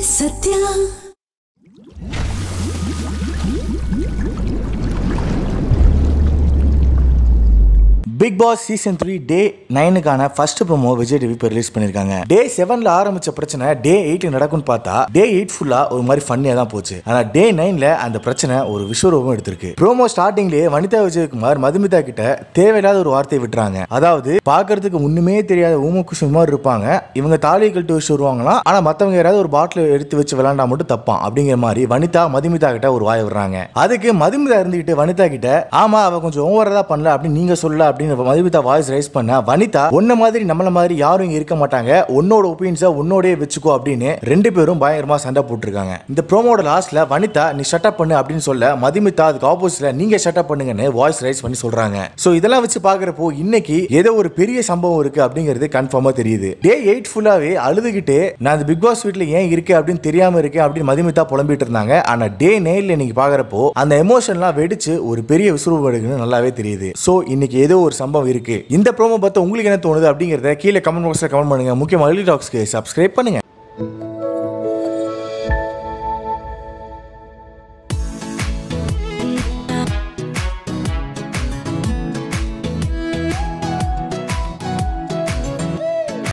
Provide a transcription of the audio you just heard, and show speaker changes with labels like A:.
A: Sathya
B: Bigg Boss season three day நைனுக்கான first promo Vijay TV இப்போ release பண்ணிருக்காங்க டே செவன்ல ஆரம்பிச்ச பிரச்சனை டே எயிட்ல நடக்கும்னு பார்த்தா டே எயிட் ஃபுல்லா ஒரு மாதிரி ஃபன்னியா தான் போச்சு ஆனா டே நைன்ல அந்த பிரச்சனை ஒரு விஸ்வரூபம் எடுத்திருக்கு ப்ரோமோ ஸ்டார்டிங்லேயே வனிதா விஜயகுமார் மதுமிதா கிட்ட தேவையில்லாத ஒரு வார்த்தையை விட்டுறாங்க அதாவது பார்க்கறதுக்கு ஒண்ணுமே தெரியாத ஊமக்குஷன் மாதிரி இருப்பாங்க இவங்க தாலி கழட்டி வச்சு வருவாங்களாம் ஆனா மத்தவங்க யாராவது ஒரு பாட்டில் எடுத்து வச்சு விளாண்டா மட்டும் தப்பான் அப்படிங்கிற மாதிரி வனிதா மதுமிதா கிட்ட ஒரு வாய் விடுறாங்க அதுக்கு மதுமிதா இருந்துகிட்டு வனிதா கிட்ட ஆமா அவ கொஞ்சம் ஓவரா தான் பண்ணல அப்படின்னு நீங்க சொல்லல அப்படின்னு மதுமிதா வாய்ஸ் ரைஸ் பண்ண வனிதா உன்ன மாதிரி நம்மள மாதிரி யாரும் இங்க இருக்க மாட்டாங்க உன்னோட ஒப்பீனியன்ஸை உன்னோடே வச்சுக்கோ அப்படின்னு ரெண்டு பேரும் பயங்கரமா சண்டை போட்டிருக்காங்க இந்த ப்ரோமோட லாஸ்ட்ல வனிதா நீ ஷட்டப் பண்ணு அப்படின்னு சொல்ல மதுமிதா அதுக்கு ஆப்போசிட்ல நீங்க ஷட்டப் பண்ணுங்கன்னு வாய்ஸ் ரைஸ் பண்ணி சொல்றாங்க சோ இதெல்லாம் வச்சு பாக்குறப்போ இன்னைக்கு ஏதோ ஒரு பெரிய சம்பவம் இருக்கு அப்படிங்கிறது கன்ஃபார்மா தெரியுது டே எயிட் ஃபுல்லாவே அழுதுகிட்டு நான் அந்த பிக் பாஸ் வீட்ல ஏன் இருக்கேன் அப்படின்னு தெரியாம இருக்கேன் அப்படின்னு மதுமிதா புலம்பிட்டு இருந்தாங்க ஆனா டே நைன்ல இன்னைக்கு பாக்குறப்போ அந்த எமோஷன்லாம் வெடிச்சு ஒரு பெரிய விசுரூபம் எடுக்குன்னு நல்லாவே தெரியுது சோ இன்னைக்கு ஏதோ ஒரு சம்பவம் இருக்கு இந்த ப்ரோமோ பார்த்து உங்களுக்கு என்ன தோணுது அப்படிங்கறத கீழே கமெண்ட் பாக்ஸ்ல கமெண்ட் பண்ணுங்க முக்கியமாக டாக்ஸ்க்கு சப்ஸ்கிரைப் பண்ணுங்க